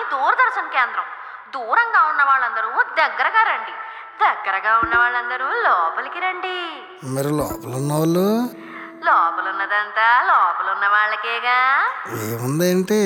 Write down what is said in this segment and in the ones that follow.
దూరదర్శన్ కేంద్రం దూరంగా ఉన్న వాళ్ళందరూ దగ్గరగా రండి దగ్గరగా ఉన్న వాళ్ళందరూ లోపలికి రండి మరి లోపల ఉన్న వాళ్ళు లోపల ఉన్నదంతా లోపల ఉన్న వాళ్ళకేగా ఏముందేంటి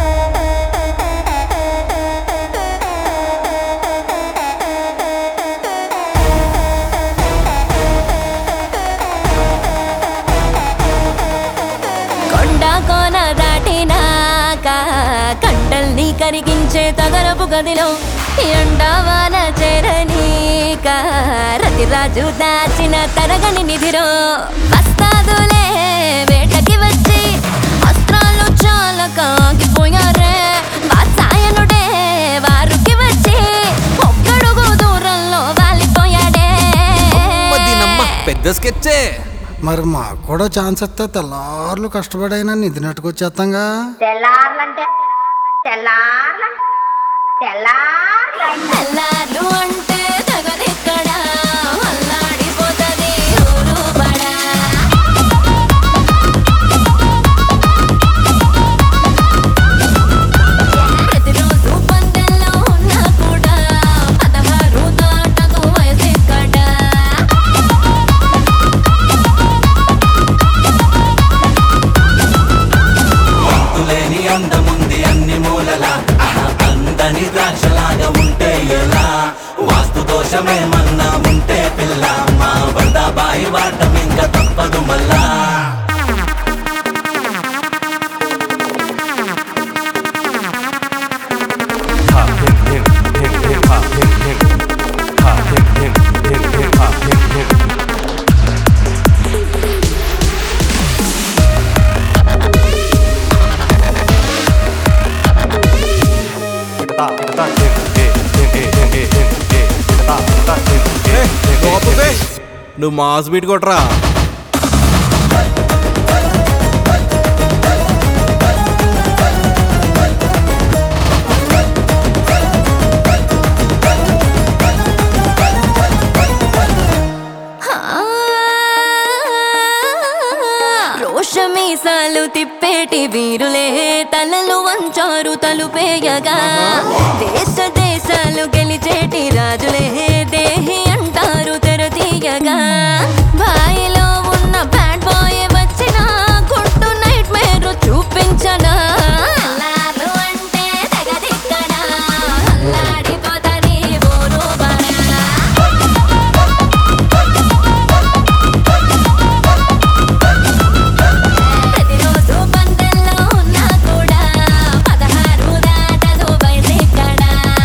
కొండ కోన దాటినాక కండల్ని కరిగించే తగరపు గదిలో ఎండవాన చేరనీక రతిరాజు దాచిన తరగని నిధిలో వస్తాదులే వేటకి వచ్చి అస్త్రాలు చాలా కాగిపోయారే వాత్సాయనుడే వారుకి వచ్చి ఒక్కడుగు దూరంలో వాలిపోయాడే దీనమ్మ పెద్ద స్కెచ్చే మరి మాకు కూడా ఛాన్స్ ఇస్తే తెల్లార్లు కష్టపడైనా నిధి నెట్టుకొచ్చేస్తాంగా తెల్లార్లంటే తెల్లార్ల తెల్లార్ల తెల్లార్లు అంటే తగదెక్కడ అల్లాడిపోతది ఊరు బడా ప్రతిరోజు పందెల్లో ఉన్నా కూడా పదహారు దాటకు వయసెక్కడ లేని అందముంది అన్ని మూలల అందని ద్రాక్షలాగా ఉంటే ఎలా వాస్తు దోషమేమన్నా ఉంటే పిల్ల మా బాయి వాటం ఇంకా తప్పదు మళ్ళా లోపలికి నువ్వు మాస్ బీట్ కొట్రా రోషమీసాలు తిప్పేటి వీరులే తలలు వంచారు తలుపేయగా దేశ దేశాలు గెలిచేటి రాజులే దేహి అంటారు తెరతీయగా బాయిలో ఉన్న బ్యాడ్ బాయ్ వచ్చిన కొట్టు నైట్ మేరు చూపించనా అల్లారు అంటే తెగదిక్కడా అల్లాడిపోతది ఊరు బడా ప్రతిరోజు పందెల్లో ఉన్నా కూడా పదహారు దాటదు వయసెక్కడ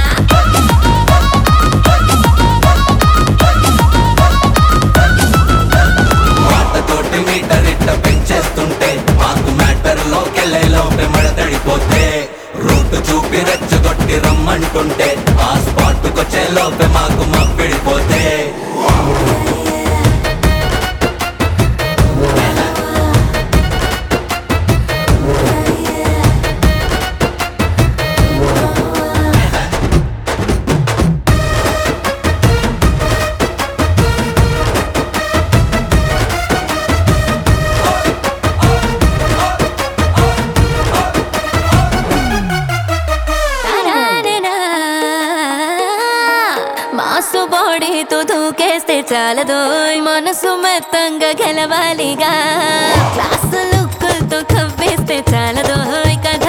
వాటతోటి మీటర్ ఇట్ట పెంచేస్తుంటే మాకు మ్యాటర్ లోకెళ్ళే లోపే మడతడిపోతే రూట్ చూపి రెచ్చగొట్టి రమ్మంటుంటే ఆ స్పాట్ కొచ్చే లోపే మాకు మప్పిడిపోతే తరారెనా. మాసు బాడీతో దూకేస్తే చాలదో మనసు మెత్తంగా గెలవాలిగా క్లాసు లుక్కులతో కవ్వేస్తే చాలదో కథ